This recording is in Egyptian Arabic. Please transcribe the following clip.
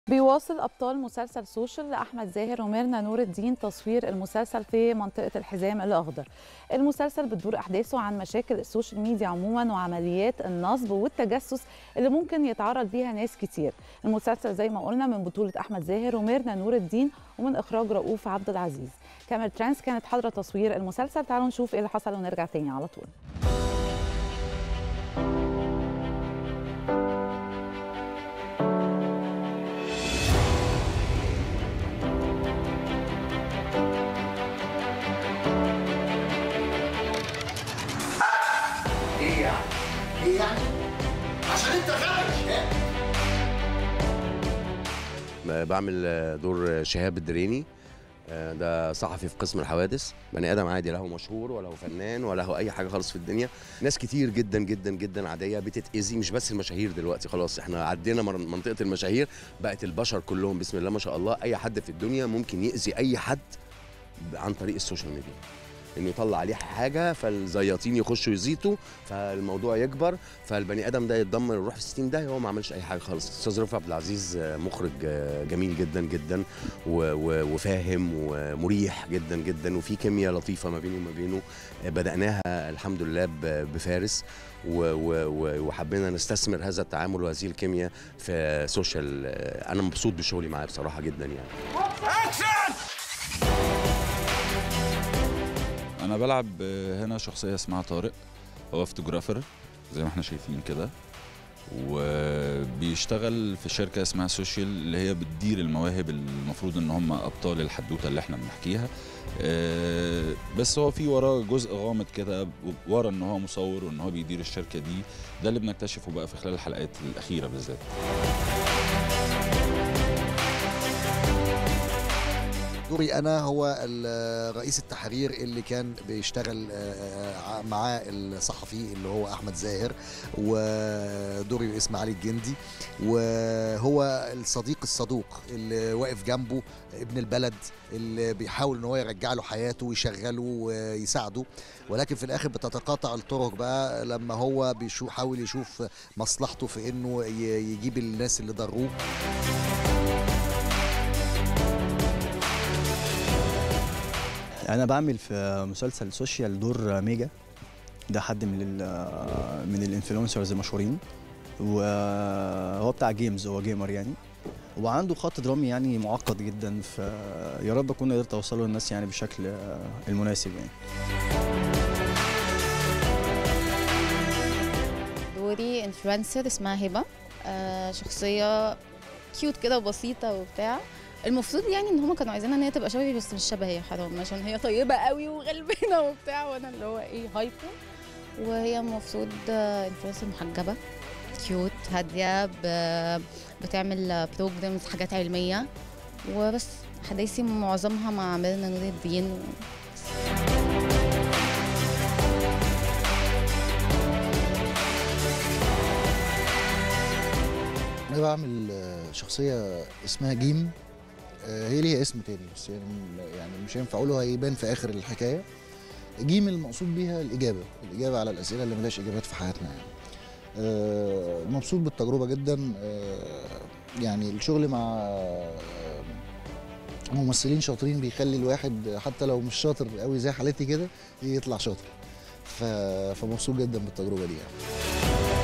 بيواصل أبطال مسلسل سوشيال أحمد زاهر وميرنا نور الدين تصوير المسلسل في منطقة الحزام الأخضر المسلسل بتدور أحداثه عن مشاكل السوشيال ميديا عموما وعمليات النصب والتجسس اللي ممكن يتعرض ليها ناس كتير المسلسل زي ما قلنا من بطولة أحمد زاهر وميرنا نور الدين ومن إخراج رؤوف عبد العزيز كاميرا ترانس كانت حاضرة تصوير المسلسل تعالوا نشوف إيه اللي حصل ونرجع تاني على طول ايه يعني؟ ايه يعني؟ عشان انت غبي بعمل دور شهاب الدريني ده صحفي في قسم الحوادث بني ادم عادي لا هو مشهور ولا هو فنان ولا هو اي حاجه خالص في الدنيا ناس كتير جدا جدا جدا عاديه بتتاذي مش بس المشاهير دلوقتي خلاص احنا عدينا مر- منطقه المشاهير بقت البشر كلهم بسم الله ما شاء الله اي حد في الدنيا ممكن ياذي اي حد عن طريق السوشيال ميديا انه يطلع عليه حاجه فالزياطين يخشوا يزيتوا فالموضوع يكبر فالبني ادم ده يتدمر ويروح في 60 ده هو ما عملش اي حاجه خالص استاذ رفعت عبد العزيز آه، مخرج آه، جميل جدا جدا و- و- وفاهم ومريح جدا جدا وفي كيمياء لطيفه ما بيني وما بينه آه، بداناها الحمد لله ب- بفارس و- و- و- وحبينا نستثمر هذا التعامل وهذه الكيمياء في سوشيال آه، انا مبسوط بشغلي معاه بصراحه جدا يعني انا بلعب هنا شخصيه اسمها طارق هو فوتوغرافر زي ما احنا شايفين كده وبيشتغل في شركه اسمها سوشيال اللي هي بتدير المواهب المفروض ان هم ابطال الحدوته اللي احنا بنحكيها آه، بس هو في وراه جزء غامض كده ورا ان هو مصور وان هو بيدير الشركه دي ده اللي بنكتشفه بقى في خلال الحلقات الاخيره بالذات دوري انا هو ال- رئيس التحرير اللي كان بيشتغل آه، معاه الصحفي اللي هو احمد زاهر ودوري اسمه علي الجندي وهو الصديق الصدوق اللي واقف جنبه ابن البلد اللي بيحاول ان هو يرجع له حياته ويشغله ويساعده ولكن في الاخر بتتقاطع الطرق بقى لما هو بيحاول يشوف مصلحته في انه ي- يجيب الناس اللي ضروه انا بعمل في مسلسل سوشيال دور ميجا ده حد من ال من الانفلونسرز المشهورين وهو بتاع جيمز هو جيمر يعني وعنده خط درامي يعني معقد جدا فيا رب اكون قدرت اوصله للناس يعني بالشكل المناسب يعني دوري انفلونسر اسمها هبه آه شخصيه كيوت كده وبسيطه وبتاع المفروض يعني ان هما كانوا عايزينها ان هي تبقى شبهي بس مش شبهي حرام عشان هي طيبه قوي وغلبانه وبتاع وانا اللي هو ايه هايبر وهي المفروض انفلونسر محجبه كيوت هاديه ب- بتعمل بروجرامز حاجات علميه وبس حداثي معظمها مع ميرنا نور الدين انا بعمل آه، شخصيه اسمها جيم آه، هي ليها اسم تاني بس يعني يعني مش هينفع اقوله هيبان في اخر الحكايه جيم المقصود بيها الاجابه الاجابه على الاسئله اللي ملهاش اجابات في حياتنا يعني آه، مبسوط بالتجربه جدا آه، يعني الشغل مع آه، ممثلين شاطرين بيخلي الواحد حتى لو مش شاطر قوي زي حالتي كده يطلع شاطر ف- فمبسوط جدا بالتجربه دي يعني